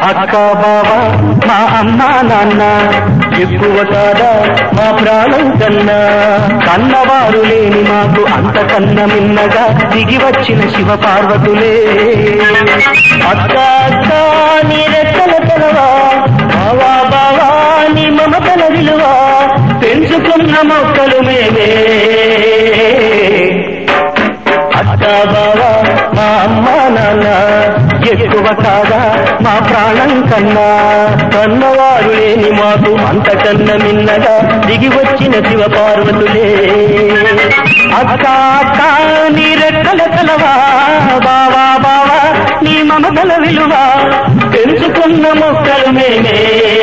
అక్క బావ మా అమ్మ నాన్న ఎక్కువ కాదా మా ప్రాణం కన్నా కన్నవారు లేని మాకు అంతకన్న మిన్నగా దిగి వచ్చిన శివ పార్వతులే అక్క అక్క నీ రెక్కల తెలవా బావా బావా నీ మమతల విలువ పెంచుకున్న మొక్కలు మేమే అక్క బావా మా అమ్మ నాన్న ఎక్కువ కాదా మా ప్రాణం కన్నా కన్నవారు లేని మాకు అంతకన్న మిన్నగా దిగి వచ్చిన శివ పార్వతులే అక్క అక్క నీ రెక్కల కలవా బావా బావా నీ మమతల విలువ పెంచుకున్న మొక్కలు మేమే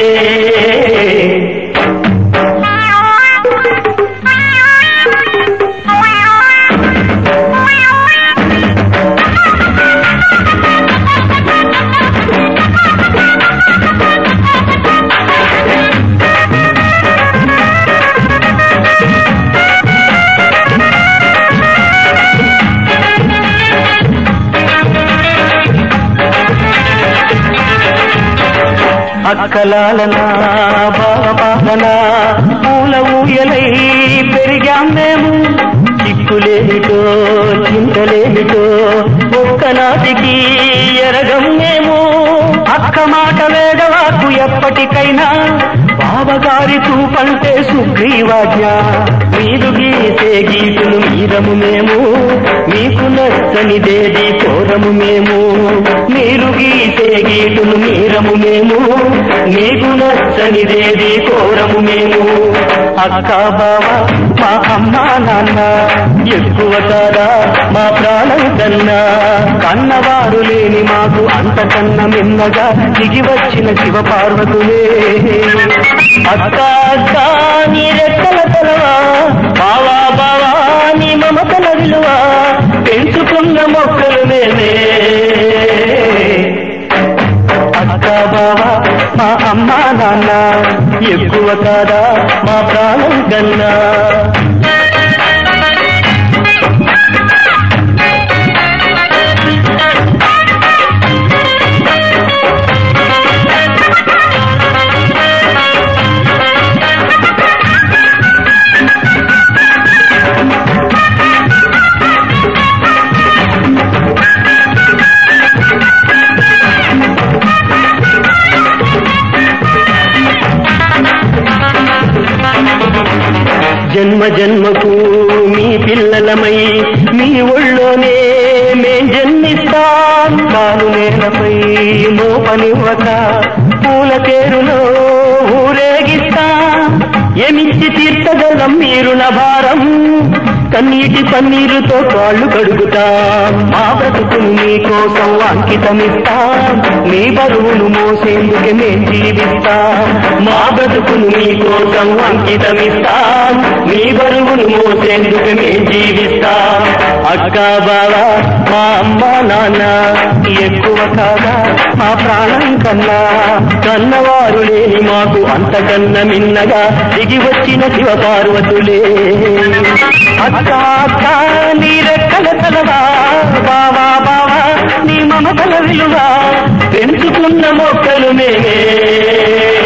అక్కలాలనా బాబాలనా పూల ఊయలై పెరిగాం మేము చిక్కులేమిటో చింతలేమిటో ఒక్కనాటికి ఎరగం మేము అక్క మాట వేడవాకు ఎప్పటికైనా బావగారి చూపంటే సుగ్రీవాజ్ఞ మీరు గీసే గీతులు మీరము మేము మీకు నచ్చనిదేది కోరము మేము మీరు గీసే గీతులు మీరము మేము మీకు నచ్చనిదేది కోరము మేము అక్క బావ మా అమ్మ నాన్న ఎక్కువ కాదా మా ప్రాణం కన్నా కన్నవారు లేని మాకు అంతకన్నా మిన్నగా దిగి వచ్చిన శివ పార్వతులే అక్క అక్క నీ రెక్కల తలవా బావా బావా నీ మమతల విలువ పెంచుకున్న మొక్కలు మేమే అక్క బావా మా అమ్మ నాన్న ఎక్కువ కాదా మా ప్రాణం కన్నా జన్మ జన్మకు మీ పిల్లలమై మీ ఒళ్ళోనే మేం జన్మిస్తాం కాలు నేలపై మోపనివ్వక పూల పేరులో ఊరేగిస్తాం ఏమిచ్చి తీర్చగలం మీరు భారం కన్నీటి పన్నీరుతో కాళ్ళు కడుగుతాం మా బ్రతుకును మీకోసం అంకితమిస్తాం మీ బరువును మోసేందుకు మేం జీవిస్తాం మా బ్రతుకును మీకోసం అంకితమిస్తాం మీ బరువును మోసేందుకు మేం జీవిస్తాం అక్క బావా మా అమ్మ నాన్న ఎక్కువ కాదా మా ప్రాణం కన్నా కన్నవారు లేని మాకు అంతకన్న మిన్నగా దిగి వచ్చిన శివ పార్వతులే అక్క అక్క నీ రెక్కల తలవా బావా బావా నీ మమతల విలువ పెంచుకున్న మొక్కలు మేమే